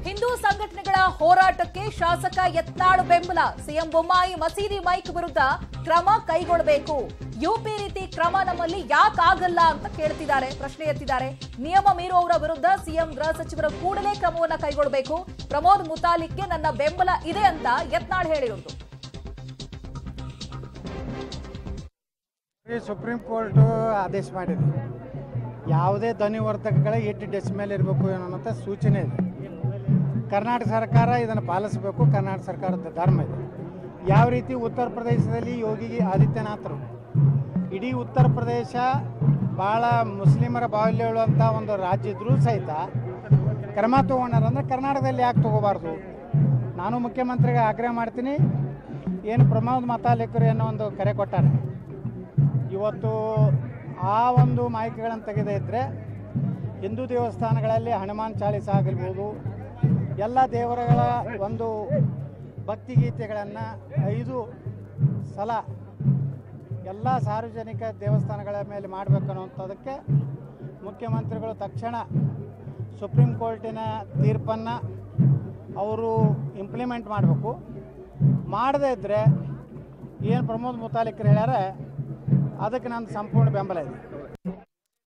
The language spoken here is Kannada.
ಹಿಂದೂ ಸಂಘಟನೆಗಳ ಹೋರಾಟಕ್ಕೆ ಶಾಸಕ ಯತ್ನಾಳ್ ಬೆಂಬಲ ಸಿಎಂ ಬೊಮ್ಮಾಯಿ ಮಸೀದಿ ಮೈಕ್ ವಿರುದ್ಧ ಕ್ರಮ ಕೈಗೊಳ್ಳಬೇಕು ಯುಪಿ ರೀತಿ ಕ್ರಮ ನಮ್ಮಲ್ಲಿ ಯಾಕಾಗಲ್ಲ ಅಂತ ಕೇಳ್ತಿದ್ದಾರೆ ಪ್ರಶ್ನೆ ಎತ್ತಿದ್ದಾರೆ ನಿಯಮ ಮೀರುವವರ ವಿರುದ್ಧ ಸಿಎಂ ಗೃಹ ಸಚಿವರು ಕೂಡಲೇ ಕ್ರಮವನ್ನ ಕೈಗೊಳ್ಳಬೇಕು ಪ್ರಮೋದ್ ಮುತಾಲಿಕ್ಗೆ ನನ್ನ ಬೆಂಬಲ ಇದೆ ಅಂತ ಯತ್ನಾಳ್ ಹೇಳಿರೋದು ಈ ಸುಪ್ರೀಂ ಕೋರ್ಟು ಆದೇಶ ಮಾಡಿದೆ ಯಾವುದೇ ಧ್ವನಿವರ್ಧಕಗಳ ಎಷ್ಟು ಡೆಸಿಮೇಲ್ ಇರಬೇಕು ಅನ್ನೋಂಥ ಸೂಚನೆ ಇದೆ ಕರ್ನಾಟಕ ಸರ್ಕಾರ ಇದನ್ನು ಪಾಲಿಸಬೇಕು ಕರ್ನಾಟಕ ಸರ್ಕಾರದ ಧರ್ಮ ಇದೆ ಯಾವ ರೀತಿ ಉತ್ತರ ಪ್ರದೇಶದಲ್ಲಿ ಯೋಗಿ ಆದಿತ್ಯನಾಥರು ಇಡೀ ಉತ್ತರ ಪ್ರದೇಶ ಭಾಳ ಮುಸ್ಲಿಮರ ಬಾಲ್ಯ ಹೇಳುವಂಥ ಒಂದು ರಾಜ್ಯ ಇದ್ರೂ ಸಹಿತ ಕ್ರಮ ತೊಗೊಂಡಾರಂದ್ರೆ ಕರ್ನಾಟಕದಲ್ಲಿ ಯಾಕೆ ತೊಗೋಬಾರ್ದು ನಾನು ಮುಖ್ಯಮಂತ್ರಿಗೆ ಆಗ್ರಹ ಮಾಡ್ತೀನಿ ಏನು ಪ್ರಮೋದ್ ಮತಾಲಿಕರು ಅನ್ನೋ ಒಂದು ಕರೆ ಕೊಟ್ಟಾರೆ ಇವತ್ತು ಆ ಒಂದು ಮಾಹಿತಿಗಳನ್ನು ತೆಗೆದೇ ಇದ್ದರೆ ಹಿಂದೂ ದೇವಸ್ಥಾನಗಳಲ್ಲಿ ಹನುಮಾನ್ ಚಾಳಿಸ ಆಗಿರ್ಬೋದು ಎಲ್ಲ ದೇವರುಗಳ ಒಂದು ಭಕ್ತಿಗೀತೆಗಳನ್ನು ಐದು ಸಲ ಎಲ್ಲ ಸಾರ್ವಜನಿಕ ದೇವಸ್ಥಾನಗಳ ಮೇಲೆ ಮಾಡಬೇಕು ಅನ್ನುವಂಥದ್ದಕ್ಕೆ ಮುಖ್ಯಮಂತ್ರಿಗಳು ತಕ್ಷಣ ಸುಪ್ರೀಂ ಕೋರ್ಟಿನ ತೀರ್ಪನ್ನು ಅವರು ಇಂಪ್ಲಿಮೆಂಟ್ ಮಾಡಬೇಕು ಮಾಡದೇ ಇದ್ದರೆ ಏನು ಪ್ರಮೋದ್ ಮುತಾಲಿಕರು ಹೇಳ್ಯಾರ ಅದಕ್ಕೆ ನನ್ನ ಸಂಪೂರ್ಣ ಬೆಂಬಲ ಇದೆ